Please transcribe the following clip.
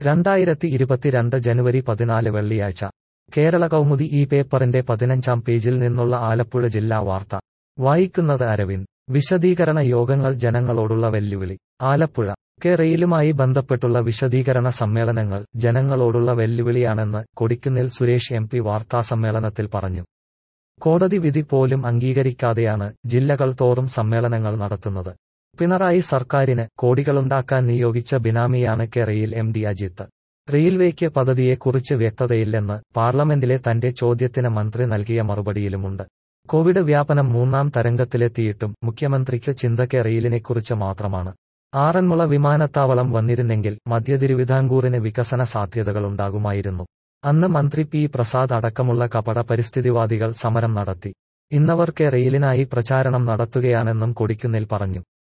രണ്ടായിരത്തി ഇരുപത്തിരണ്ട് ജനുവരി പതിനാല് വെള്ളിയാഴ്ച കേരള കൗമുദി ഈ പേപ്പറിന്റെ പതിനഞ്ചാം പേജിൽ നിന്നുള്ള ആലപ്പുഴ ജില്ലാ വാർത്ത വായിക്കുന്നത് അരവിന്ദ് വിശദീകരണ യോഗങ്ങൾ ജനങ്ങളോടുള്ള വെല്ലുവിളി ആലപ്പുഴ കെ റെയിലുമായി ബന്ധപ്പെട്ടുള്ള വിശദീകരണ സമ്മേളനങ്ങൾ ജനങ്ങളോടുള്ള വെല്ലുവിളിയാണെന്ന് കൊടിക്കുന്നിൽ സുരേഷ് എം പി വാർത്താസമ്മേളനത്തിൽ പറഞ്ഞു കോടതി വിധി പോലും അംഗീകരിക്കാതെയാണ് ജില്ലകൾ തോറും സമ്മേളനങ്ങൾ നടത്തുന്നത് പിണറായി സർക്കാരിന് കോടികളുണ്ടാക്കാൻ നിയോഗിച്ച ബിനാമിയാണ് K rail M D Ajith റെയിൽവേക്ക് പദ്ധതിയെക്കുറിച്ച് വ്യക്തതയില്ലെന്ന് പാർലമെന്റിലെ തന്റെ ചോദ്യത്തിന് മന്ത്രി നൽകിയ മറുപടിയിലുമുണ്ട് കോവിഡ് വ്യാപനം മൂന്നാം തരംഗത്തിലെത്തിയിട്ടും മുഖ്യമന്ത്രിക്ക് ചിന്ത കെ റെയിലിനെക്കുറിച്ച് മാത്രമാണ് ആറന്മുള വിമാനത്താവളം വന്നിരുന്നെങ്കിൽ മധ്യതിരുവിതാംകൂറിന് വികസന സാധ്യതകളുണ്ടാകുമായിരുന്നു അന്ന് മന്ത്രി പി പ്രസാദ് അടക്കമുള്ള കപട പരിസ്ഥിതിവാദികൾ സമരം നടത്തി ഇന്നവർ കെ റെയിലിനായി പ്രചാരണം നടത്തുകയാണെന്നും കൊടിക്കുന്നിൽ പറഞ്ഞു